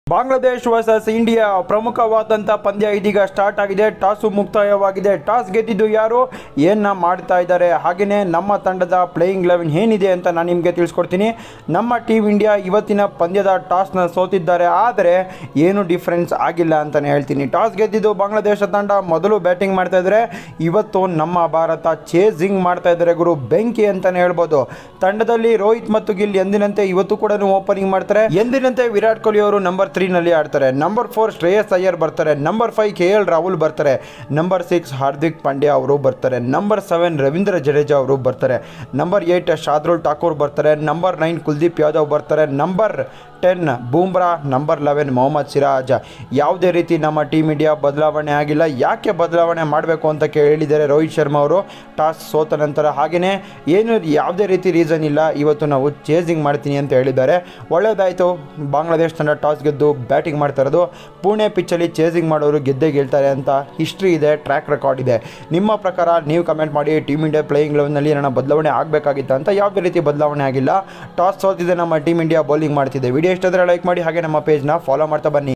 Bangladesh versus India ಪ್ರಮುಖವಾದಂಥ ಪಂದ್ಯ ಇದೀಗ ಸ್ಟಾರ್ಟ್ ಆಗಿದೆ ಟಾಸು ಮುಕ್ತಾಯವಾಗಿದೆ ಟಾಸ್ ಗೆದ್ದಿದ್ದು ಯಾರು ಏನ ಮಾಡ್ತಾ ಇದ್ದಾರೆ ಹಾಗೆಯೇ ನಮ್ಮ ತಂಡದ ಪ್ಲೇಯಿಂಗ್ ಲೆವೆನ್ ಏನಿದೆ ಅಂತ ನಾನು ನಿಮಗೆ ತಿಳಿಸ್ಕೊಡ್ತೀನಿ ನಮ್ಮ ಟೀಮ್ ಇಂಡಿಯಾ ಇವತ್ತಿನ ಪಂದ್ಯದ ಟಾಸ್ನ ಸೋತಿದ್ದಾರೆ ಆದರೆ ಏನು ಡಿಫ್ರೆನ್ಸ್ ಆಗಿಲ್ಲ ಅಂತಲೇ ಹೇಳ್ತೀನಿ ಟಾಸ್ ಗೆದ್ದಿದ್ದು ಬಾಂಗ್ಲಾದೇಶ ತಂಡ ಮೊದಲು ಬ್ಯಾಟಿಂಗ್ ಮಾಡ್ತಾ ಇದ್ದಾರೆ ಇವತ್ತು ನಮ್ಮ ಭಾರತ ಚೇಸಿಂಗ್ ಮಾಡ್ತಾ ಇದ್ದಾರೆ ಗುರು ಬೆಂಕಿ ಅಂತಲೇ ಹೇಳ್ಬೋದು ತಂಡದಲ್ಲಿ ರೋಹಿತ್ ಮತ್ತು ಗಿಲ್ ಎಂದಿನಂತೆ ಇವತ್ತು ಕೂಡ ಓಪನಿಂಗ್ ಮಾಡ್ತಾರೆ ಎಂದಿನಂತೆ ವಿರಾಟ್ ಕೊಹ್ಲಿ ಅವರು ನಂಬರ್ ತ್ರೀನಲ್ಲಿ ಆಡ್ತಾರೆ ನಂಬರ್ ಫೋರ್ ಶ್ರೇಯಸ್ ಅಯ್ಯರ್ ಬರ್ತಾರೆ number five K L Rahul ಬರ್ತಾರೆ ನಂಬರ್ ಸಿಕ್ಸ್ ಹಾರ್ದಿಕ್ ಪಾಂಡ್ಯ ಅವರು ಬರ್ತಾರೆ ನಂಬರ್ ಸೆವೆನ್ ರವೀಂದ್ರ ಜಡೇಜಾ ಅವರು ಬರ್ತಾರೆ ನಂಬರ್ ಏಯ್ಟ್ ಶಾದ್ರುಲ್ ಠಾಕೂರ್ ಬರ್ತಾರೆ ನಂಬರ್ ನೈನ್ ಕುಲ್ದೀಪ್ ಯಾದವ್ ಬರ್ತಾರೆ number ten Bumrah number eleven Mohammed Siraj ಯಾವುದೇ ರೀತಿ ನಮ್ಮ ಟೀಮ್ ಇಂಡಿಯಾ ಬದಲಾವಣೆ ಆಗಿಲ್ಲ ಯಾಕೆ ಬದಲಾವಣೆ ಮಾಡಬೇಕು ಅಂತ ಕೇಳಿದ್ದಾರೆ ರೋಹಿತ್ ಶರ್ಮಾ ಅವರು ಟಾಸ್ ಸೋತ ನಂತರ ಹಾಗೆಯೇ ಏನು ಯಾವುದೇ ರೀತಿ ರೀಸನ್ ಇಲ್ಲ ಇವತ್ತು ನಾವು ಚೇಸಿಂಗ್ ಮಾಡ್ತೀನಿ ಅಂತ ಹೇಳಿದ್ದಾರೆ ಒಳ್ಳೆಯದಾಯಿತು ಬಾಂಗ್ಲಾದೇಶ ತಂಡ ಟಾಸ್ ಗೆದ್ದು ಬ್ಯಾಟಿಂಗ್ ಮಾಡ್ತಾ ಇರೋದು ಪುಣೆ ಪಿಚ್ಚಲ್ಲಿ ಚೇಸಿಂಗ್ ಮಾಡೋರು ಗೆದ್ದೇ ಗೆಲ್ತಾರೆ ಅಂತ ಹಿಸ್ಟ್ರಿ ಇದೆ ಟ್ರ್ಯಾಕ್ ರೆಕಾರ್ಡ್ ಇದೆ ನಿಮ್ಮ ಪ್ರಕಾರ ನೀವು ಕಮೆಂಟ್ ಮಾಡಿ ಟೀಮ್ ಇಂಡಿಯಾ ಪ್ಲೇಯಿಂಗ್ ಲೆವೆನ್ನಲ್ಲಿ ಏನಾರ ಬದಲಾವಣೆ ಆಗಬೇಕಾಗಿತ್ತ ಅಂತ ಯಾವುದೇ ರೀತಿ ಬದಲಾವಣೆ ಆಗಿಲ್ಲ ಟಾಸ್ ಸೋತಿದೆ ನಮ್ಮ ಟೀಮ್ ಇಂಡಿಯಾ ಬೌಲಿಂಗ್ ಮಾಡ್ತಿದೆ ವಿಡಿಯೋ ಇಷ್ಟಾದರೆ ಲೈಕ್ ಮಾಡಿ ಹಾಗೆ ನಮ್ಮ ಪೇಜ್ನ ಫಾಲೋ ಮಾಡ್ತಾ ಬನ್ನಿ